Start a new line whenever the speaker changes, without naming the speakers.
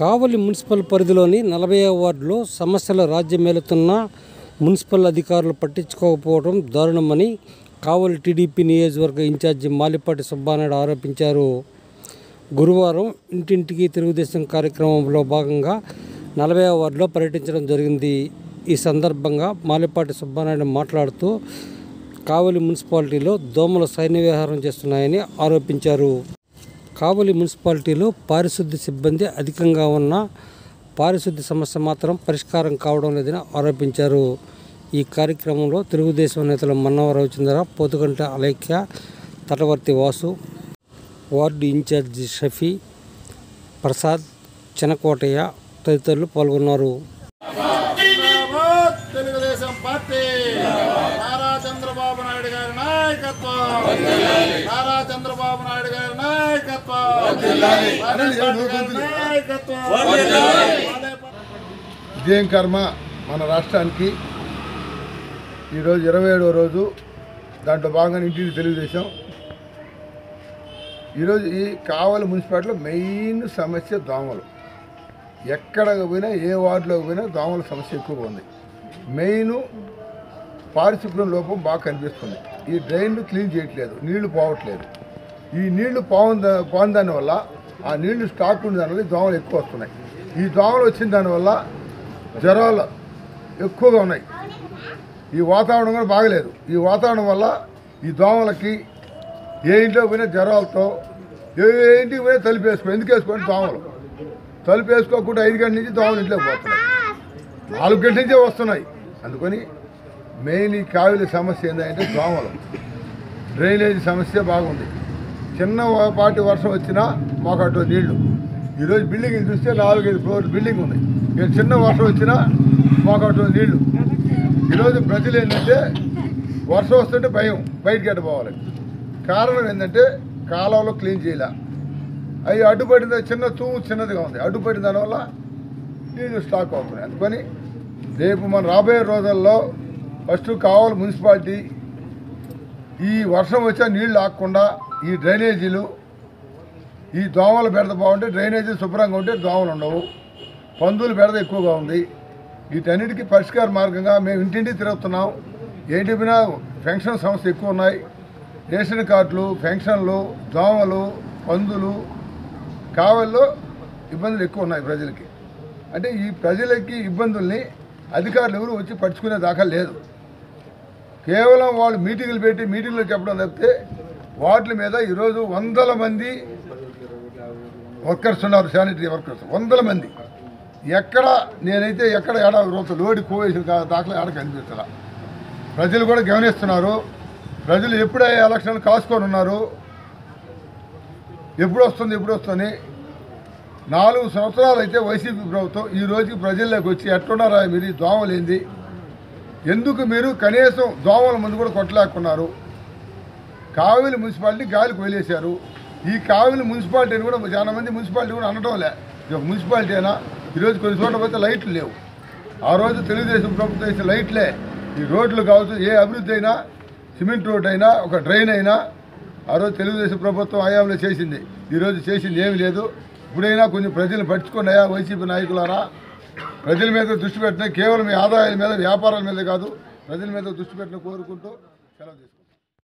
కావలి municipal పరిధిలోని నలభై వార్డులో సమస్యల రాజ్యమేలుతున్న మున్సిపల్ అధికారులు పట్టించుకోకపోవడం దారుణమని కావలి టీడీపీ నియోజకవర్గ ఇన్ఛార్జి మాలిపాటి సుబ్బానాయుడు ఆరోపించారు గురువారం ఇంటింటికి తెలుగుదేశం కార్యక్రమంలో భాగంగా నలభై వార్డులో పర్యటించడం జరిగింది ఈ సందర్భంగా మాలిపాటి సుబ్బానాయుడు మాట్లాడుతూ కావలి మున్సిపాలిటీలో దోమలు సైన్య విహారం చేస్తున్నాయని ఆరోపించారు కావలి మున్సిపాలిటీలో పారిశుద్ధ్య సిబ్బంది అధికంగా ఉన్న పారిశుద్ధ్య సమస్య మాత్రం పరిష్కారం కావడం లేదని ఆరోపించారు ఈ కార్యక్రమంలో తెలుగుదేశం నేతలు మన్నవ రవిచంద్ర పోతుగంట అలైక్య తటవర్తి వాసు వార్డు ఇన్ఛార్జి షఫీ ప్రసాద్ చెనకోటయ్య తదితరులు పాల్గొన్నారు
జిందాబాద్ తెలుగుదేశం పార్టీ నారా చంద్రబాబు నాయుడు గారి నాయకత్వం నారా చంద్రబాబు నాయుడు గారి నాయకత్వం కాంగ్రెస్ పార్టీ గారి నాయకత్వం
ఇదేం కర్మ మన రాష్ట్రానికి ఈరోజు ఇరవై ఏడవ రోజు దాంట్లో భాగంగా ఇంటికి తెలుగుదేశం ఈరోజు ఈ కావలి మున్సిపాలిటీలో మెయిన్ సమస్య దోమలు ఎక్కడ పోయినా ఏ వార్డులోకి పోయినా దోమల సమస్య ఎక్కువగా ఉంది మెయిన్ పారిశుభ్రం లోపం బాగా కనిపిస్తుంది ఈ డ్రైన్లు క్లీన్ చేయట్లేదు నీళ్లు పోవట్లేదు ఈ నీళ్లు పోవని పోని దానివల్ల ఆ నీళ్లు స్టాక్ ఉన్న దానివల్ల ఈ దోమలు ఎక్కువ వస్తున్నాయి ఈ దోమలు వచ్చిన దానివల్ల జ్వరాలు ఎక్కువగా ఉన్నాయి ఈ వాతావరణం కూడా బాగలేదు ఈ వాతావరణం వల్ల ఈ దోమలకి ఏ ఇంట్లో పోయినా జ్వరాలతో ఏ ఏ ఇంటికి పోయినా తలుపు వేసుకో ఎందుకు వేసుకోండి దోమలు తలుపు వేసుకోకుండా ఐదు గంటల నుంచి దోమలు ఇంట్లోకి పోతున్నాయి నాలుగు గంటల నుంచే వస్తున్నాయి అందుకని మెయిన్ ఈ కావిలి సమస్య ఏంటంటే దోమలు డ్రైనేజ్ సమస్య బాగుంది చిన్న పాటి వర్షం వచ్చినా మాకు అటు నీళ్లు ఈరోజు బిల్డింగ్ చూస్తే నాలుగైదు ఫ్లోర్ బిల్డింగ్ ఉంది ఇక చిన్న వర్షం వచ్చినా మాకు అటు నీళ్లు ఈరోజు ప్రజలు ఏంటంటే వర్షం వస్తుంటే భయం బయటికి అడ్డు పోవాలి కారణం ఏంటంటే కాలువలో క్లీన్ చేయాల అవి అడ్డుపడిన చిన్న తూము చిన్నదిగా ఉంది అడ్డుపడిన దానివల్ల నీళ్లు స్టాక్ అవుతున్నాయి అందుకని రేపు మన రాబోయే రోజుల్లో ఫస్ట్ కావాలి మున్సిపాలిటీ ఈ వర్షం వచ్చా నీళ్లు ఆగకుండా ఈ డ్రైనేజీలు ఈ దోమల బెడద బాగుంటే డ్రైనేజీ శుభ్రంగా ఉంటే దోమలు ఉండవు పందులు బెడద ఎక్కువగా ఉంది వీటన్నిటికీ పరిష్కార మార్గంగా మేము ఇంటింటి తిరుగుతున్నాం ఏంటి పోయినా పెన్షన్ సమస్య ఎక్కువ ఉన్నాయి రేషన్ కార్డులు పెన్షన్లు దోమలు పందులు కావల్లో ఇబ్బందులు ఎక్కువ ఉన్నాయి ప్రజలకి అంటే ఈ ప్రజలకి ఇబ్బందుల్ని అధికారులు ఎవరు వచ్చి పట్టించుకునే దాకా లేదు కేవలం వాళ్ళు మీటింగులు పెట్టి మీటింగ్లో చెప్పడం తప్పితే వాటి మీద ఈరోజు వందల మంది వర్కర్స్ ఉన్నారు శానిటరీ వర్కర్స్ వందల మంది ఎక్కడ నేనైతే ఎక్కడ ఏడా రోజు లోడి కోవేసిన కా- దాఖలా ఏడ కనిపిస్తున్నా ప్రజలు కూడా గమనిస్తున్నారు ప్రజలు ఎప్పుడే ఎలక్షన్ కాసుకొని ఉన్నారు ఎప్పుడు వస్తుంది ఎప్పుడు వస్తుంది నాలుగు సంవత్సరాలు అయితే వైసీపీ ప్రభుత్వం ఈ రోజుకి ప్రజల్లోకి వచ్చి ఎట్టున్నారా మీరు ఈ దోమలేంది ఎందుకు మీరు కనీసం దోమల ముందు కూడా కొట్టలేకున్నారు కావిలి మున్సిపాలిటీ గాలికి వదిలేశారు ఈ కావిలి మున్సిపాలిటీని కూడా చాలా మంది మున్సిపాలిటీ కూడా అనడం లే ఇది ఒక మున్సిపాలిటీ అయినా ఈరోజు కొన్ని చోట్ల పోతే లైట్లు లేవు ఆ రోజు తెలుగుదేశం ప్రభుత్వం వేసే లైట్లే ఈ రోడ్లు కావచ్చు ఏ అభివృద్ధి అయినా సిమెంట్ రోడ్ అయినా ఒక డ్రైన్ అయినా ఆ రోజు తెలుగుదేశం ప్రభుత్వం హయాంలో చేసింది ఈరోజు చేసింది ఏమీ లేదు ఇప్పుడైనా కొంచెం ప్రజలు పట్టించుకున్నాయా వైసీపీ నాయకులారా ప్రజల మీద దృష్టి పెట్టిన కేవలం మీ ఆదాయాల మీద వ్యాపారాల మీద కాదు ప్రజల మీద దృష్టి పెట్టిన కోరుకుంటూ సెలవు తీసుకుంటాం